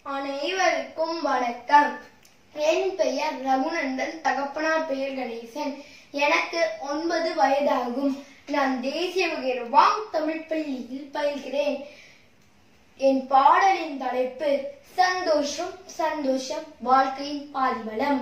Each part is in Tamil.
அனைவருக்கும் வணக்கம் என் பெயர் ரகுநந்தன் தகப்பனார் பெயர் கணேசன் எனக்கு ஒன்பது வயதாகும் நான் தேசிய வகையில் வாங் தமிழ் பள்ளியில் பயில்கிறேன் என் பாடலின் தலைப்பு சந்தோஷம் சந்தோஷம் வாழ்க்கையின் பாதிபலம்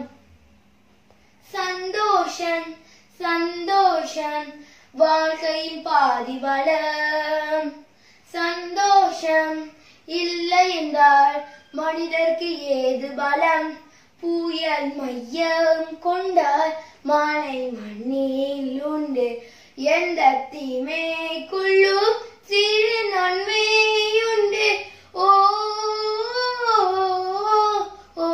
சந்தோஷம் சந்தோஷம் வாழ்க்கையின் பாதிபலம் சந்தோஷம் இல்லை என்றால் மனிதர்க்கு ஏது பலம் புயல் மையம் கொண்டால் மழை மண்ணில் உண்டு எந்த தீமைக்குள்ளும் சிறு நன்மையுண்டு ஓ ஓ,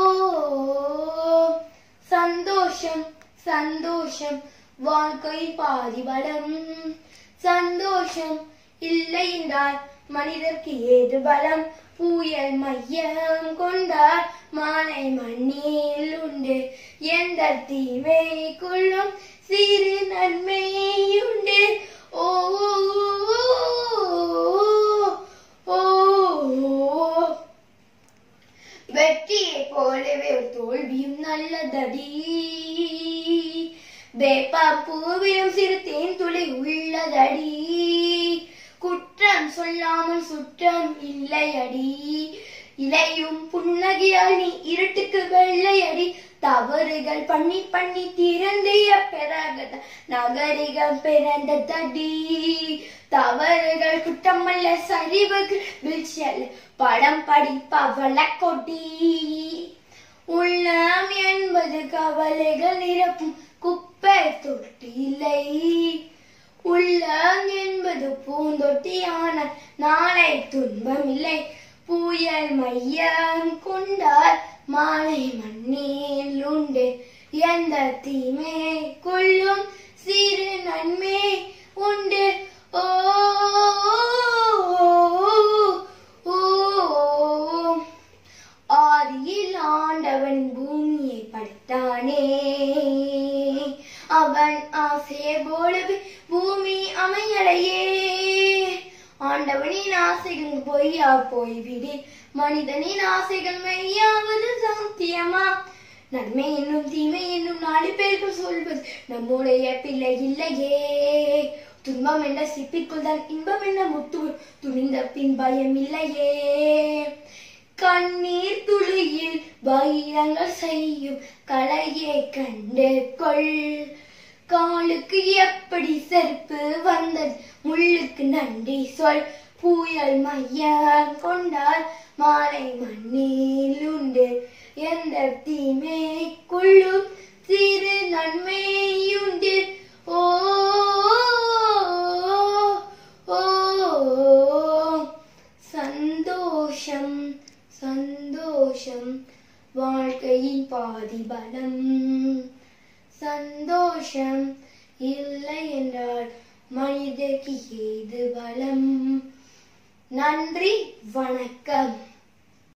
சந்தோஷம் சந்தோஷம் வாழ்க்கை பாதிபலம் சந்தோஷம் இல்லை என்றால் மனிதர்க்கு ஏது பலம் புயல் மையம் கொண்டால் மாலை மண்ணில் உண்டு எந்த தீமைக்குள்ளும் சிறு நன்மையுண்டு ஓ ஓ, ஓ வெற்றியை போலவே ஒரு தோல்வியும் நல்லதடி வேப்பா பூவிலும் சிறு தேன் துளி உள்ளதடி குற்றம் சொல்லாமல் சுற்றம் இல்லையடி இலையும் புன்னகையால் நீ இருட்டுக்கு வெள்ளையடி தவறுகள் பண்ணி பண்ணி திறந்திய பிறகுத நகரிகம் பிறந்த தடி தவறுகள் குற்றமல்ல சரிவுகள் வீழ்ச்சியல்ல படம் படிப்பவள கொடி உள்ளம் என்பது கவலைகள் நிரப்பும் குப்பை தொட்டிலை உள்ளம் என்பது பூந்தொட்டியான நாளை துன்பமில்லை புயல் மையம் கொண்டால் மாலை மண்ணில் உண்டு எந்த தீமை கொள்ளும் சிறு நன்மை உண்டு ஓ ஓ, ஓ ஆதியில் ஆண்டவன் பூமியை படைத்தானே அவன் ஆசையை போலவே பூமி அமையலையே ஆண்டவனின் ஆசைகள் பொய்யா போய்விடு மனிதனின் ஆசைகள் மெய்யாவது சாத்தியமா நன்மை என்னும் தீமை என்னும் நாலு பேருக்கு சொல்வது நம்முடைய பிள்ளை இல்லையே துன்பம் என்ற சிப்பிக்குள் தான் இன்பம் என்ன முத்து துணிந்த பின் பயம் இல்லையே கண்ணீர் துளியில் வைரங்கள் செய்யும் கலையை கண்டு கொள் காலுக்கு எப்படி செருப்பு வந்தது முள்ளுக்கு நன்றி சொல் புயல் மையம் கொண்டால் மாலை மண்ணில் உண்டு எந்த தீமைக்குள்ளும் சிறு நன்மையுண்டு ஓ ஓ, ஓ சந்தோஷம் சந்தோஷம் வாழ்க்கையின் பாதி பலம் சந்தோஷம் இல்லை என்றால் மனிதருக்கு ஏது பலம் நன்றி வணக்கம்